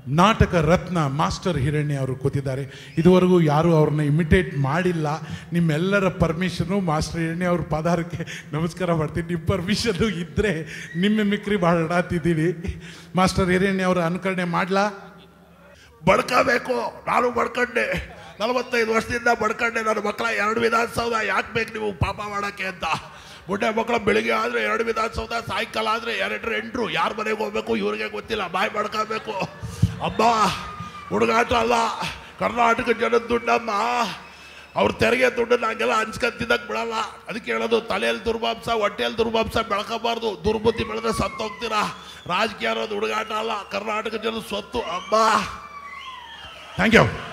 ನಾಟಕ ರತ್ನ ಮಾಸ್ಟರ್ ಹಿರಣ್ಯ ಅವರು ಕೂತಿದ್ದಾರೆ ಇದುವರೆಗೂ ಯಾರೂ ಅವ್ರನ್ನ ಇಮಿಟೇಟ್ ಮಾಡಿಲ್ಲ ನಿಮ್ಮೆಲ್ಲರ ಪರ್ಮಿಷನು ಮಾಸ್ಟರ್ ಹಿರಣ್ಯ ಅವ್ರ ಪದಾರಕ್ಕೆ ನಮಸ್ಕಾರ ಮಾಡ್ತೀನಿ ನಿಮ್ಮ ಪರ್ಮಿಷನ್ನು ಇದ್ದರೆ ನಿಮ್ಮ ಮಿಕ್ರಿ ಮಾಡಾತಿದ್ದೀನಿ ಮಾಸ್ಟರ್ ಹಿರಣ್ಯ ಅವರ ಅನುಕರಣೆ ಮಾಡಲಾ ಬಡ್ಕೋಬೇಕು ನಾನು ಬಡ್ಕೊಂಡೆ ನಲವತ್ತೈದು ವರ್ಷದಿಂದ ಬಡ್ಕೊಂಡೆ ನನ್ನ ಮಕ್ಕಳ ಎರಡು ವಿಧಾನಸೌಧ ಯಾಕೆ ಬೇಕು ನೀವು ಪಾಪ ಮಾಡೋಕ್ಕೆ ಅಂತ ಬುಡ್ಡೆ ಮಕ್ಕಳು ಬೆಳಿಗ್ಗೆ ಆದರೆ ಎರಡು ವಿಧಾನಸೌಧ ಸಾಯಂಕಾಲ ಆದರೆ ಎರಡು ಎಂಟ್ರು ಯಾರ ಮನೆಗೆ ಹೋಗ್ಬೇಕು ಇವ್ರಿಗೆ ಗೊತ್ತಿಲ್ಲ ಬಾಯಿ ಬಡ್ಕೋಬೇಕು ಅಮ್ಮ ಹುಡುಗಾಟ ಅಲ್ಲ ಕರ್ನಾಟಕ ಜನದ ದುಡ್ಡಮ್ಮ ಅವ್ರ ತೆರಿಗೆ ದುಡ್ಡು ನಂಗೆಲ್ಲ ಹಂಚ್ಕೊಂತಿದ್ದಕ್ಕೆ ಬಿಡಲ್ಲ ಅದಕ್ಕೆ ಹೇಳೋದು ತಲೆಯಲ್ಲಿ ದುರ್ಮಾಂಸ ಹೊಟ್ಟೆಯಲ್ಲಿ ದುರ್ಮಾಂಸ ಬೆಳ್ಕೋಬಾರ್ದು ದುರ್ಬುದ್ಧಿ ಬೆಳೆದ್ರೆ ಸತ್ತೋಗ್ತೀರಾ ರಾಜಕೀಯ ಅನ್ನೋದು ಹುಡುಗಾಟ ಅಲ್ಲ ಕರ್ನಾಟಕ ಜನದ ಸ್ವತ್ತು ಅಮ್ಮ ಥ್ಯಾಂಕ್ ಯು